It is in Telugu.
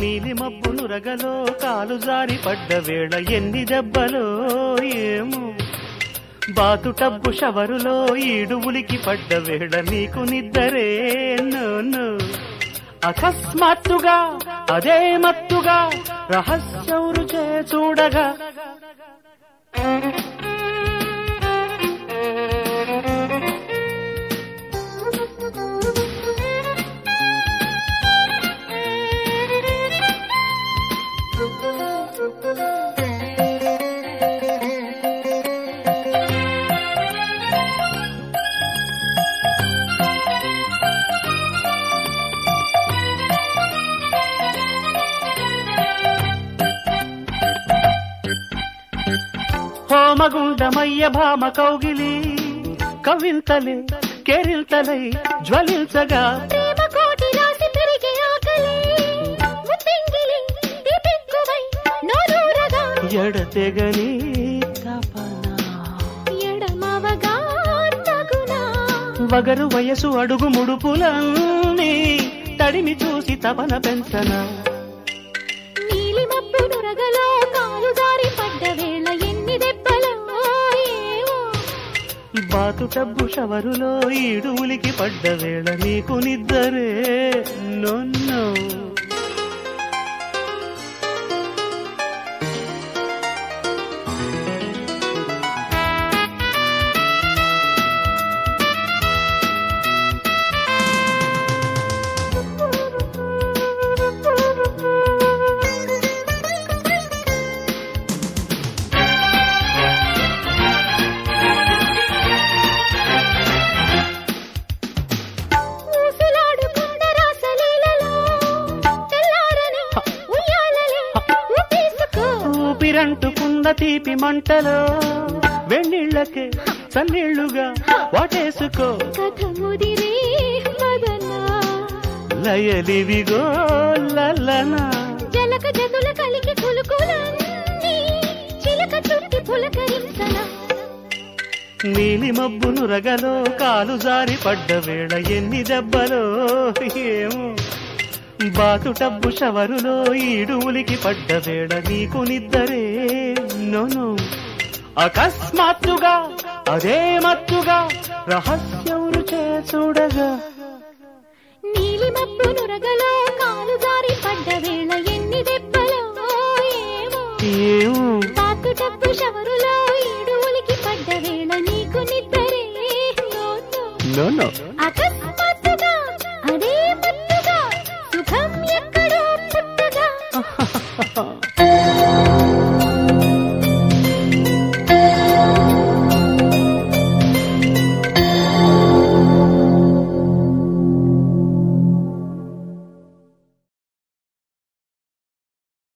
నీలి మబ్బు నురగలో కాలు జారి పడ్డ వేళ ఎన్ని దెబ్బలో ఏమో బాతు టబ్బు షవరులో ఈడు ఉలికి పడ్డ వేళ నీకు నిద్దరే నోను అకస్మాత్తుగా అదే మత్తుగా రహస్యం రుచే చూడగా హోమగుండమయ్య భామ కౌగిలి కవింతలే కేరింతలై జ్వలించగా ప్రేమ కోటి రాసి పెరిగే ఆకలి ముత్తింగిలి దీపెక్కువై నోరూరగా ఎడతెగని తపన ఎడమవగా తగునా వగరు వయసు అడుగు ముడుపులన్నీ తడిమి చూసి తపన పెంచన నీలి మబ్బు నురగలో కాలు జారి పడ్డ వేళ ఎన్ని దెబ్బలో ఏవో బాతు టబ్బు షవరులో ఈడు ఉలికి పడ్డ వేళ నీకు నిద్దరే నొన్నో ఊసులాడుకున్న రాసలీలలో తెల్లారని ఉయ్యాలలే ఊపేసుకో ఊపిరంటుకున్న తీపి మంటలో వెన్నీళ్ళకే సన్నీళ్లుగా వాటేసుకో కథ ముదిరే మదనా లయలివిగో లలనా జలక జతుల కలికి కులుకులన్నీ చిలక చుట్టి పులకరించన నీలి మబ్బును రగలో కాలు జారి పడ్డ వేళ ఎన్ని దెబ్బలో ఏమో బాతు టబ్బు షవరులో ఈడు ఉలికి పడ్డ వేళ నీకు నిద్దరే నోను అకస్మాత్తుగా అదే మత్తుగా రహస్యం రుచే చూడగా నీలి మబ్బు నురగలో కాలు జారి పడ్డ వేళ ఎన్ని దెబ్బలో ఏమో ఏమో పాకు టప్పు షవరులో ఈడు ఉలికి పడ్డ వేళ నీకు నిద్దరే నోను నో నో